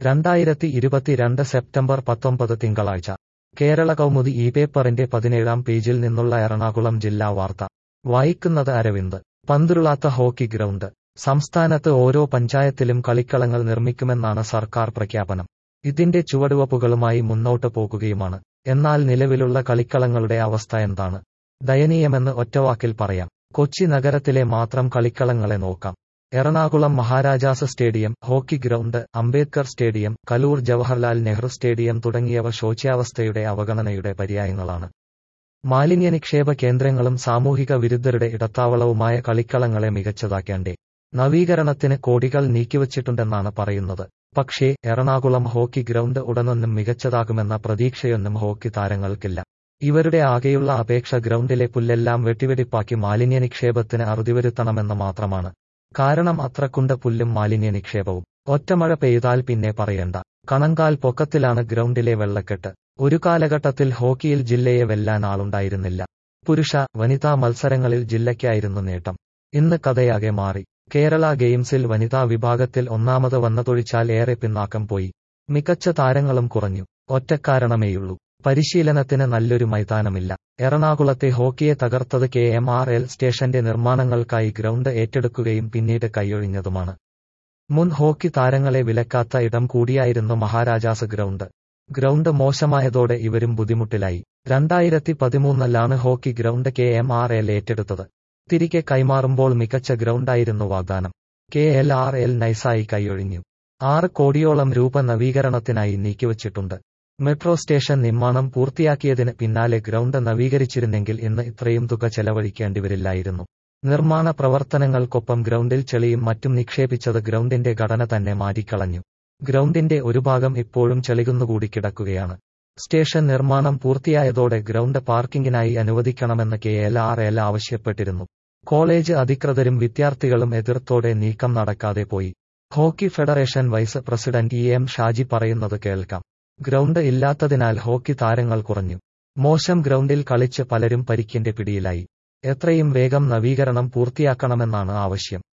രണ്ടായിരത്തി ഇരുപത്തിരണ്ട് സെപ്റ്റംബർ പത്തൊമ്പത് തിങ്കളാഴ്ച കേരള കൗമുദി ഈ പേപ്പറിന്റെ പതിനേഴാം പേജിൽ നിന്നുള്ള എറണാകുളം ജില്ലാ വാർത്ത വായിക്കുന്നത് അരവിന്ദ് പന്തുരുളാത്ത ഹോക്കി ഗ്രൗണ്ട് സംസ്ഥാനത്ത് ഓരോ പഞ്ചായത്തിലും കളിക്കളങ്ങൾ നിർമ്മിക്കുമെന്നാണ് സർക്കാർ പ്രഖ്യാപനം ഇതിന്റെ ചുവടുവപ്പുകളുമായി മുന്നോട്ട് പോകുകയുമാണ് എന്നാൽ നിലവിലുള്ള കളിക്കളങ്ങളുടെ അവസ്ഥ എന്താണ് ദയനീയമെന്ന് ഒറ്റവാക്കിൽ പറയാം കൊച്ചി നഗരത്തിലെ മാത്രം കളിക്കളങ്ങളെ നോക്കാം Ernakulam Maharajas stadium hockey ground Ambedkar stadium Kaloor Jawaharlal Nehru stadium തുടങ്ങിയവ ശോച്യാവസ്ഥയുടെ അവഗണനയുടെ പര്യായങ്ങളാണ് മാലിന്യ നിക്ഷേപ കേന്ദ്രങ്ങളും സാമൂഹിക വിരുദ്ധരുടെ ഇടത്താവളവുമായ കളിക്കളങ്ങളെ മികച്ചതാക്കേണ്ടേ നവീകരണത്തിന് കോടികൾ നീക്കിവച്ചിട്ടുണ്ടെന്നാണ് പറയുന്നത് പക്ഷേ എറണാകുളം ഹോക്കി ഗ്രൗണ്ട് ഉടനൊന്നും മികച്ചതാകുമെന്ന പ്രതീക്ഷയൊന്നും ഹോക്കി താരങ്ങൾക്കില്ല ഇവരുടെ ആകെയുള്ള അപേക്ഷ ഗ്രൗണ്ടിലെ പുല്ലെല്ലാം വെട്ടിവെടിപ്പാക്കി മാലിന്യ നിക്ഷേപത്തിന് അറുതിവരുത്തണമെന്ന് മാത്രമാണ് കാരണം അത്രക്കുണ്ട് പുല്ലും മാലിന്യ നിക്ഷേപവും ഒറ്റമഴ പെയ്താൽ പിന്നെ പറയണ്ട കണങ്കാൽ പൊക്കത്തിലാണ് ഗ്രൗണ്ടിലെ വെള്ളക്കെട്ട് ഒരു കാലഘട്ടത്തിൽ ഹോക്കിയിൽ ജില്ലയെ വെല്ലാൻ ആളുണ്ടായിരുന്നില്ല പുരുഷ വനിതാ മത്സരങ്ങളിൽ ജില്ലയ്ക്കായിരുന്നു നേട്ടം ഇന്ന് കഥയാകെ മാറി കേരള ഗെയിംസിൽ വനിതാ വിഭാഗത്തിൽ ഒന്നാമത് വന്നതൊഴിച്ചാൽ ഏറെ പിന്നാക്കം പോയി മികച്ച താരങ്ങളും കുറഞ്ഞു ഒറ്റക്കാരണമേയുള്ളൂ പരിശീലനത്തിന് നല്ലൊരു മൈതാനമില്ല എറണാകുളത്തെ ഹോക്കിയെ തകർത്തത് കെ എം ആർ എൽ സ്റ്റേഷന്റെ നിർമ്മാണങ്ങൾക്കായി ഗ്രൗണ്ട് ഏറ്റെടുക്കുകയും പിന്നീട് കൈയൊഴിഞ്ഞതുമാണ് മുൻ ഹോക്കി താരങ്ങളെ വിലക്കാത്ത ഇടം കൂടിയായിരുന്നു മഹാരാജാസ് ഗ്രൗണ്ട് ഗ്രൗണ്ട് മോശമായതോടെ ഇവരും ബുദ്ധിമുട്ടിലായി രണ്ടായിരത്തി പതിമൂന്നിലാണ് hockey ground K M R L ഏറ്റെടുത്തത് തിരികെ കൈമാറുമ്പോൾ മികച്ച ഗ്രൗണ്ടായിരുന്നു വാഗ്ദാനം കെ എൽ ആർ എൽ നൈസായി കൈയൊഴിഞ്ഞു ആറ് കോടിയോളം രൂപ നവീകരണത്തിനായി നീക്കിവച്ചിട്ടുണ്ട് മെട്രോ സ്റ്റേഷൻ നിർമ്മാണം പൂർത്തിയാക്കിയതിന് പിന്നാലെ ഗ്രൗണ്ട് നവീകരിച്ചിരുന്നെങ്കിൽ ഇന്ന് ഇത്രയും തുക ചെലവഴിക്കേണ്ടിവരില്ലായിരുന്നു നിർമ്മാണ പ്രവർത്തനങ്ങൾക്കൊപ്പം ഗ്രൗണ്ടിൽ ചെളിയും മറ്റും നിക്ഷേപിച്ചത് ഗ്രൗണ്ടിന്റെ ഘടന തന്നെ മാറ്റിക്കളഞ്ഞു ഗ്രൗണ്ടിന്റെ ഒരു ഭാഗം ഇപ്പോഴും ചെളികുന്നുകൂടി കിടക്കുകയാണ് സ്റ്റേഷൻ നിർമ്മാണം പൂർത്തിയായതോടെ ഗ്രൗണ്ട് പാർക്കിംഗിനായി അനുവദിക്കണമെന്ന് കെ എൽ ആർ എൽ ആവശ്യപ്പെട്ടിരുന്നു കോളേജ് അധികൃതരും വിദ്യാർത്ഥികളും എതിർത്തോടെ നീക്കം നടക്കാതെ പോയി hockey federation vice president E M Shaji പറയുന്നത് കേൾക്കാം ഗ്രൗണ്ട് ഇല്ലാത്തതിനാൽ ഹോക്കി താരങ്ങൾ കുറഞ്ഞു മോശം ഗ്രൗണ്ടിൽ കളിച്ച് പലരും പരിക്കിന്റെ പിടിയിലായി എത്രയും വേഗം നവീകരണം പൂർത്തിയാക്കണമെന്നാണ് ആവശ്യം